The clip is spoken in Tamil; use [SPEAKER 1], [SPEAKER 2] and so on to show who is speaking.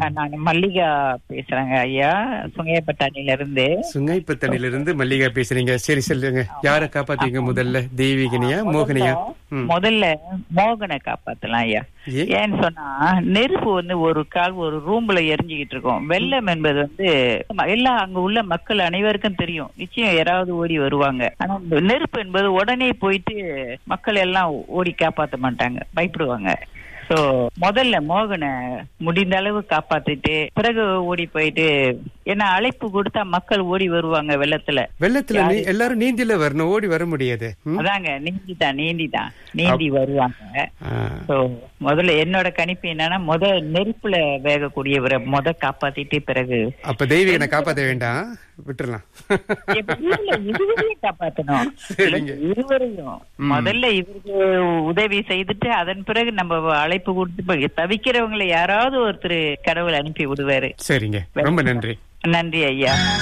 [SPEAKER 1] நான் மல்லிகா பேசுறேங்க ஐயா சுங்கையப்பட்டாணில இருந்து
[SPEAKER 2] சுங்கைப்பத்தனில இருந்து மல்லிகா பேசுறீங்க சரி சொல்லுங்க யார காப்பாத்தீங்க முதல்ல தெய்வீகனியா மோகனியா ம்.
[SPEAKER 1] முதல்ல மோகனை காப்பாத்தலாம் ஐயா
[SPEAKER 2] ஏன்?
[SPEAKER 1] ஏன்னு சொன்னா நெருப்பு வந்து ஒரு கால் ஒரு ரூம்ல எரிஞ்சுக்கிட்டு இருக்கும் வெள்ளம் என்பது வந்து ம- எல்லாம் அங்க உள்ள மக்கள் அனைவருக்கும் தெரியும் நிச்சயம் யாராவது ஓடி வருவாங்க ஆனா இந்த நெருப்பு என்பது உடனே போயிட்டு மக்கள் எல்லாம் ஓடி காப்பாத்த மாட்டாங்க பயப்படுவாங்க சோ முதல்ல மோகனை முடிந்த அளவு காப்பாத்திட்டு பிறகு ஓடி போயிட்டு ஏன்னா அழைப்பு கொடுத்தா மக்கள் ஓடி வருவாங்க வெள்ளத்துல
[SPEAKER 2] வெள்ளத்துல நீ எல்லாரும் நீந்தில வரணும் ஓடி வர முடியாது ம்?
[SPEAKER 1] அதாங்க நீந்திதான் நீந்திதான் நீந்தி வருவாங்க
[SPEAKER 2] ஆ.
[SPEAKER 1] சோ முதல்ல என்னோட கணிப்பு என்னன்னா முத நெருப்புல வேகக்கூடியவரை முத காப்பாத்திட்டு பிறகு
[SPEAKER 2] அப்ப தெய்வீகனை காப்பாத்த வேண்டாம் விட்டுறலாம்
[SPEAKER 1] இல்ல, இருவரையும் காப்பாத்தணும்
[SPEAKER 2] சரிங்க.
[SPEAKER 1] இருவரையும் முதல்ல இவருக்கு உதவி செய்துட்டு அதன் பிறகு நம்ம அழைப்பு கொடுத்து இப்ப தவிக்கிறவங்களை யாராவது ஒருத்தர் கடவுள் அனுப்பி விடுவாரு
[SPEAKER 2] சரிங்க ரொம்ப நன்றி
[SPEAKER 1] நன்றி ஐயா